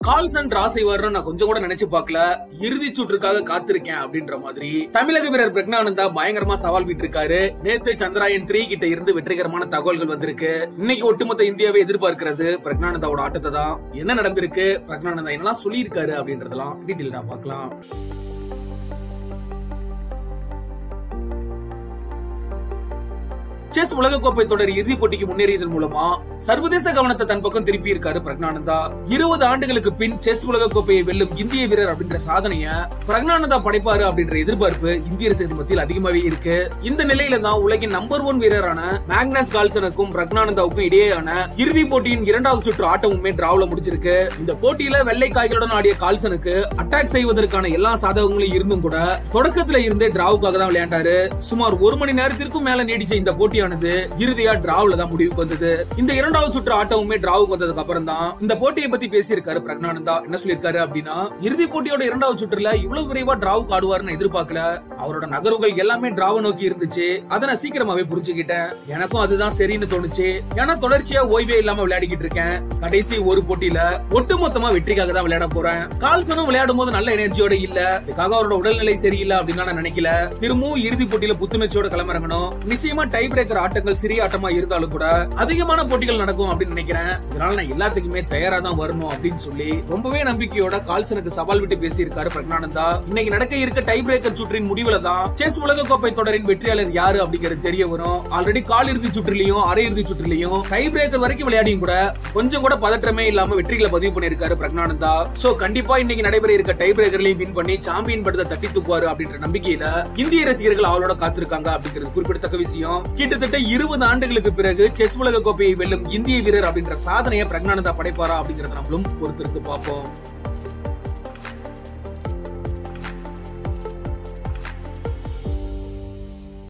Carlsen draw செய்வார்னு நான் கொஞ்சம் கூட நினைச்சு பார்க்கல இறுதி சுற்றுக்காக காத்திருக்கேன் அப்படின்ற மாதிரி தமிழக வீரர் பிரக்னானந்தா பயங்கரமா சவால் விட்டு இருக்காரு நேத்து சந்திராயன் த்ரீ கிட்ட இருந்து வெற்றிகரமான தகவல்கள் வந்திருக்கு இன்னைக்கு ஒட்டுமொத்த இந்தியாவை எதிர்பார்க்கிறது பிரக்னானந்தாவோட ஆட்டத்தை தான் என்ன நடந்திருக்கு பிரக்னானந்தா என்னெல்லாம் சொல்லியிருக்காரு அப்படின்றதெல்லாம் டீட்டெயில்டா பார்க்கலாம் செஸ் உலகக்கோப்பை தொடர் இறுதிப் போட்டிக்கு முன்னேறியதன் மூலமா சர்வதேச கவனத்தை தன் பக்கம் திருப்பி இருக்காரு பிரக்னானந்தா இருபது ஆண்டுகளுக்கு பின் செஸ் உலகக்கோப்பையை வெல்லும் இந்திய வீரர் அப்படின்ற சாதனைய பிரக்னானந்தா படைப்பாரு அப்படின்ற எதிர்பார்ப்பு இந்திய ரசிகர் மத்தியில் அதிகமாவே இருக்கு இந்த நிலையில தான் உலகின் நம்பர் ஒன் வீரரான மேக்னஸ் கால்சனுக்கும் பிரக்னானந்தாவுக்கும் இடையேயான இறுதிப் போட்டியின் இரண்டாவது சுற்று ஆட்டமுமே டிராவ்ல முடிஞ்சிருக்கு இந்த போட்டியில வெள்ளை காய்களுடன் ஆடிய கால்சனுக்கு அட்டாக் செய்வதற்கான எல்லா சாதகங்களும் இருந்தும் கூட தொடக்கத்துல இருந்தே டிராவுக்காக தான் விளையாண்டாரு சுமார் ஒரு மணி நேரத்திற்கும் மேல நீடிச்ச இந்த போட்டியானது இறுதியா டிராவ்ல தான் முடிவுக்கு வந்தது இந்த இரண்டாவது சுற்று ஆட்டமுமே டிராவுக்கு வந்ததுக்கு அப்புறம் தான் இந்த போட்டியை பத்தி பேசியிருக்காரு பிரக்னானந்தா என்ன சொல்லியிருக்காரு அப்படின்னா இறுதி போட்டியோட இரண்டாவது சுற்றுல இவ்வளவு விரைவா டிராவுக்கு ஆடுவார்னு எதிர்பார்க்கல அவரோட நகர்வுகள் எல்லாமே டிராவை நோக்கி இருந்துச்சு அதை நான் சீக்கிரமாவே புரிஞ்சுக்கிட்டேன் எனக்கும் அதுதான் சரின்னு தோணுச்சு ஏன்னா தொடர்ச்சியா ஓய்வே இல்லாம விளையாடிக்கிட்டு இருக்கேன் கடைசி ஒரு போட்டியில ஒட்டுமொத்தமா வெற்றிக்காக தான் விளையாட போறேன் கால்சனும் விளையாடும் போது நல்ல எனர்ஜியோட இல்ல இதுக்காக அவரோட உடல்நிலை சரியில்லை அப்படின்னு நான் நினைக்கல திரும்பவும் இறுதி போட்டியில புத்துணர்ச்சியோட களமிறங்கணும் நிச்சயமா டை பிரேக்கர் ஆட்டங்கள் சிறிய ஆட்டமா இருந்தாலும் கூட அதிகமான போட்டிகள் நடக்கும் அப்படின்னு நினைக்கிறேன் இதனால நான் எல்லாத்துக்குமே தயாரா தான் வரணும் அப்படின்னு சொல்லி ரொம்பவே நம்பிக்கையோட கால்சனுக்கு சவால் விட்டு பேசியிருக்காரு பிரக்னானந்தா இன்னைக்கு நடக்க இருக்க டை பிரேக்கர் சுற்றின் முடிவுல தான் செஸ் உலக கோப்பை தொடரின் வெற்றியாளர் யாரு அப்படிங்கிறது தெரிய வரும் ஆல்ரெடி கால் இறுதி சுற்றிலையும் அரை இறுதி சுற்றிலையும் டை பிரேக்கர் வரைக்கும் விளையாடியும் கூட கொஞ்சம் கூட பதற்றமே இல்லாம வெற்றிகளை பதிவு பண்ணியிருக்காரு பிரக்னானந்தா சோ கண்டிப்பா இன்னைக்கு நடைபெற இருக்க டை பிரேக்கர்லையும் வின் பண்ணி சாம்பியன் படத்தை தட்டி தூக்குவாரு அப்படின்ற நம்பிக்கையில இந்திய ரசிகர்கள் அவளோட காத்திருக்காங்க அப்படிங்கிறது குறிப்பிடத்தக்க விஷயம் கிட்டத்தட்ட இருபது ஆண்டுகளுக்கு பிறகு செஸ் உலக கோப்பையை வெல்லும் இந்திய வீரர் அப்படின்ற சாதனையை பிரக்னானந்தா படைப்பாரா அப்படிங்கறத நம்மளும் பொறுத்திருந்து பார்ப்போம்